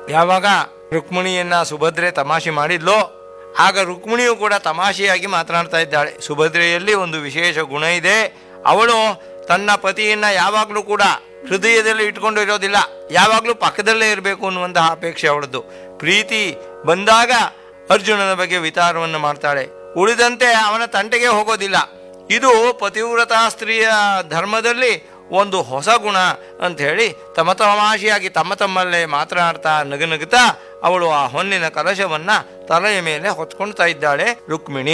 ಯಾವಾಗ ರುಕ್ಮಿಣಿಯನ್ನ ಸುಭದ್ರೆ ತಮಾಷೆ ಮಾಡಿದ್ಲೋ ಆಗ ರುಕ್ಮಿಣಿಯು ಕೂಡ ತಮಾಷೆಯಾಗಿ ಮಾತನಾಡ್ತಾ ಇದ್ದಾಳೆ ಸುಭದ್ರೆಯಲ್ಲಿ ಒಂದು ವಿಶೇಷ ಗುಣ ಇದೆ ಅವಳು ತನ್ನ ಪತಿಯನ್ನ ಯಾವಾಗಲೂ ಕೂಡ ಹೃದಯದಲ್ಲಿ ಇಟ್ಕೊಂಡು ಇರೋದಿಲ್ಲ ಯಾವಾಗಲೂ ಪಕ್ಕದಲ್ಲೇ ಇರಬೇಕು ಅನ್ನುವಂತಹ ಅಪೇಕ್ಷೆ ಅವಳದ್ದು ಪ್ರೀತಿ ಬಂದಾಗ ಅರ್ಜುನನ ಬಗ್ಗೆ ವಿಚಾರವನ್ನು ಮಾಡ್ತಾಳೆ ಉಳಿದಂತೆ ಅವನ ತಂಟೆಗೆ ಹೋಗೋದಿಲ್ಲ ಇದು ಪತಿವ್ರತಾ ಸ್ತ್ರೀಯ ಧರ್ಮದಲ್ಲಿ ಒಂದು ಹೊಸ ಗುಣ ಅಂತ ಹೇಳಿ ತಮ್ಮ ತಮಾಷೆಯಾಗಿ ತಮ್ಮ ತಮ್ಮಲ್ಲೇ ಮಾತನಾಡ್ತಾ ನಗನಗುತ್ತಾ ಅವಳು ಆ ಹೊನ್ನಿನ ಕಲಶವನ್ನ ತಲೆಯ ಮೇಲೆ ಹೊತ್ಕೊಳ್ತಾ ಇದ್ದಾಳೆ ರುಕ್ಮಿಣಿ